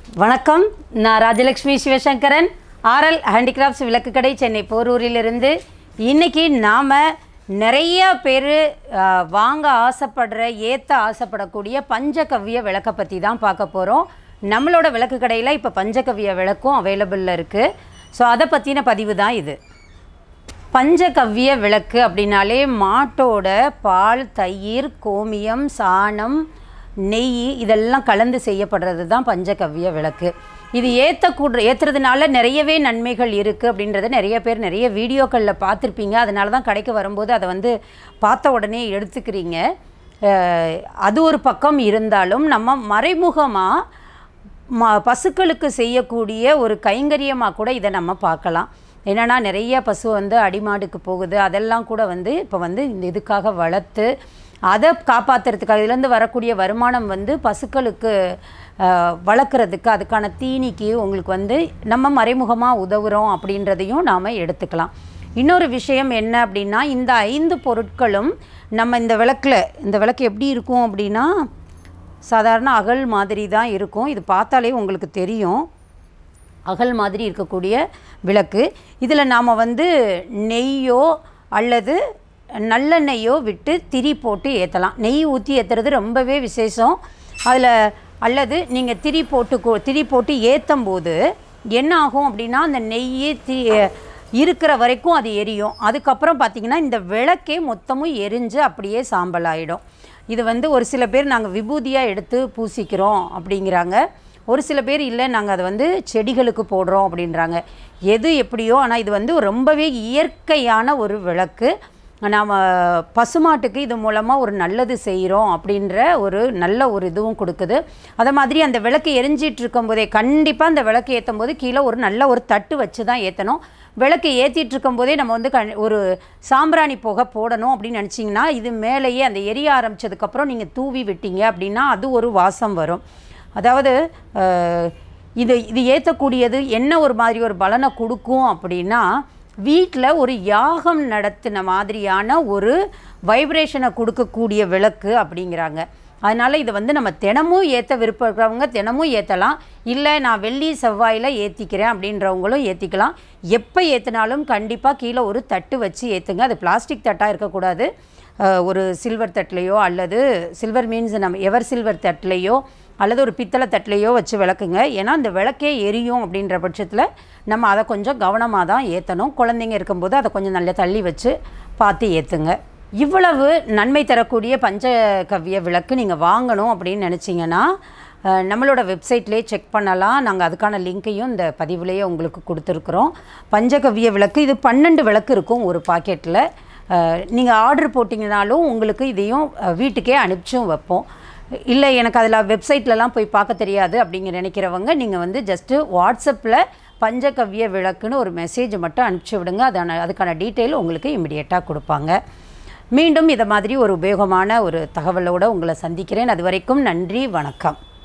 வணக்கம் நான் Rajalakshmi Sivasankaran RL handicrafts விளக்கு கடை சென்னை போரூரிலிருந்து இன்னைக்கு நாம் நிறைய பேர் வாங்க ஆசைப்படுற ஏற்ற ஆசைப்படக்கூடிய பஞ்சகவ்ய விளக்கை பற்றி தான் பார்க்க போகிறோம் நம்மளோட விளக்கு கடையில் இப்போ பஞ்சகவ்ய விளக்கும் அவைலபிளில் இருக்குது ஸோ அதை பற்றின பதிவு தான் இது பஞ்சகவ்ய விளக்கு அப்படின்னாலே மாட்டோட பால் தயிர் கோமியம் சாணம் நெய் இதெல்லாம் கலந்து செய்யப்படுறது தான் பஞ்சகவ்ய விளக்கு இது ஏற்றக்கூட ஏற்றுறதுனால நிறையவே நன்மைகள் இருக்குது அப்படின்றத நிறைய பேர் நிறைய வீடியோக்களில் பார்த்துருப்பீங்க அதனால தான் கடைக்கு வரும்போது அதை வந்து பார்த்த உடனே எடுத்துக்கிறீங்க அஹ், அது ஒரு பக்கம் இருந்தாலும் நம்ம மறைமுகமாக ம பசுக்களுக்கு செய்யக்கூடிய ஒரு கைங்கரியமாக கூட இதை நம்ம பார்க்கலாம் என்னென்னா நிறைய பசு வந்து அடிமாடுக்கு போகுது அதெல்லாம் கூட வந்து இப்போ வந்து இந்த இதுக்காக வளர்த்து அதை காப்பாற்றுறதுக்காக இதுலேருந்து வரக்கூடிய வருமானம் வந்து பசுக்களுக்கு அஹ், வளர்க்குறதுக்கு அதுக்கான தீனிக்கு உங்களுக்கு வந்து நம்ம மறைமுகமாக உதவுறோம் அப்படின்றதையும் நாம் எடுத்துக்கலாம் இன்னொரு விஷயம் என்ன அப்படின்னா இந்த ஐந்து பொருட்களும் நம்ம இந்த விளக்கில் இந்த விளக்கு எப்படி இருக்கும் அப்படின்னா சாதாரண அகல் மாதிரி தான் இருக்கும் இது பார்த்தாலே உங்களுக்கு தெரியும் அகல் மாதிரி இருக்கக்கூடிய விளக்கு இதில் நாம் வந்து நெய்யோ அல்லது நல்லெண்ணெய்யோ விட்டு திரி போட்டு ஏற்றலாம் நெய் ஊற்றி ஏற்றுறது ரொம்பவே விசேஷம் அதில் அல்லது நீங்கள் திரி போட்டு கொ- திரி போட்டு ஏற்றும் போது என்ன ஆகும் அப்படின்னா அந்த நெய் தி இருக்கிற வரைக்கும் அது எரியும் அதுக்கப்புறம் பார்த்திங்கன்னா இந்த விளக்கே மொத்தமும் எரிஞ்சு அப்படியே சாம்பல் ஆயிடும் இது வந்து ஒரு சில பேர் நாங்கள் விபூதியாக எடுத்து பூசிக்கிறோம் அப்படிங்கிறாங்க ஒரு சில பேர் இல்லை நாங்கள் அதை வந்து செடிகளுக்கு போடுறோம் அப்படின்றாங்க எது எப்படியோ ஆனால் இது வந்து ரொம்பவே இயற்கையான ஒரு விளக்கு நாம் பசுமாட்டுக்கு இது மூலமாக ஒரு நல்லது செய்கிறோம் அப்படின்ற ஒரு நல்ல ஒரு இதுவும் கொடுக்குது அதை மாதிரி அந்த விளக்கு எரிஞ்சிட்டு இருக்கும்போதே கண்டிப்பாக அந்த விளக்கு ஏற்றும் போது கீழே ஒரு நல்ல ஒரு தட்டு வச்சு தான் ஏற்றணும் விளக்கு ஏற்றிட்டு இருக்கும்போதே நம்ம வந்து கண் ஒரு சாம்பிராணி புகை போடணும் அப்படின்னு நினச்சிங்கன்னா இது மேலேயே அந்த எரிய ஆரம்பிச்சதுக்கப்புறம் நீங்கள் தூவி விட்டீங்க அப்படின்னா அது ஒரு வாசம் வரும் அதாவது அஹ், இது இது ஏற்றக்கூடியது என்ன ஒரு மாதிரி ஒரு பலனை கொடுக்கும் அப்படின்னா வீட்டில் ஒரு யாகம் நடத்தின மாதிரியான ஒரு வைப்ரேஷனை கொடுக்கக்கூடிய விளக்கு அப்படிங்கிறாங்க அதனால் இதை வந்து நம்ம தினமும் ஏற்ற விருப்பம் இருக்கிறவங்க தினமும் ஏற்றலாம் இல்லை நான் வெள்ளி செவ்வாயில் ஏற்றிக்கிறேன் அப்படின்றவங்களும் ஏற்றிக்கலாம் எப்போ ஏற்றினாலும் கண்டிப்பாக கீழே ஒரு தட்டு வச்சு ஏற்றுங்க அது பிளாஸ்டிக் தட்டாக இருக்கக்கூடாது அஹ், ஒரு சில்வர் தட்டுலேயோ அல்லது சில்வர் மீன்ஸ் நம்ம எவர் சில்வர் தட்டுலேயோ அல்லது ஒரு பித்தளை தட்டுலேயோ வச்சு விளக்குங்க ஏன்னா அந்த விளக்கே எரியும் அப்படின்ற பட்சத்தில் நம்ம அதை கொஞ்சம் கவனமாக தான் ஏற்றணும் குழந்தைங்க இருக்கும்போது அதை கொஞ்சம் நல்லா தள்ளி வச்சு பார்த்து ஏற்றுங்க இவ்வளவு நன்மை தரக்கூடிய பஞ்சகவ்ய விளக்கு நீங்கள் வாங்கணும் அப்படின்னு நினச்சிங்கன்னா அஹ், நம்மளோட வெப்சைட்லேயே செக் பண்ணலாம் நாங்கள் அதுக்கான லிங்க்கையும் இந்த பதிவுலேயே உங்களுக்கு கொடுத்துருக்குறோம் பஞ்சகவ்ய விளக்கு இது பன்னெண்டு விளக்கு இருக்கும் ஒரு பாக்கெட்டில் நீங்கள் ஆர்டர் போட்டிங்கனாலும் உங்களுக்கு இதையும் அஹ், வீட்டுக்கே அனுப்பிச்சும் வைப்போம் இல்லை எனக்கு அதில் வெப்சைட்லலாம் போய் பார்க்க தெரியாது அப்படிங்கிற நினைக்கிறவங்க நீங்கள் வந்து ஜஸ்ட்டு வாட்ஸ்அப்பில் பஞ்சகவ்ய விளக்குன்னு ஒரு மெசேஜ் மட்டும் அனுப்பிச்சி விடுங்க அதான அதுக்கான டீட்டெயில் உங்களுக்கு இமிடியேட்டாக கொடுப்பாங்க மீண்டும் இதை மாதிரி ஒரு உபயோகமான ஒரு தகவலோடு உங்களை சந்திக்கிறேன் அது வரைக்கும் நன்றி வணக்கம்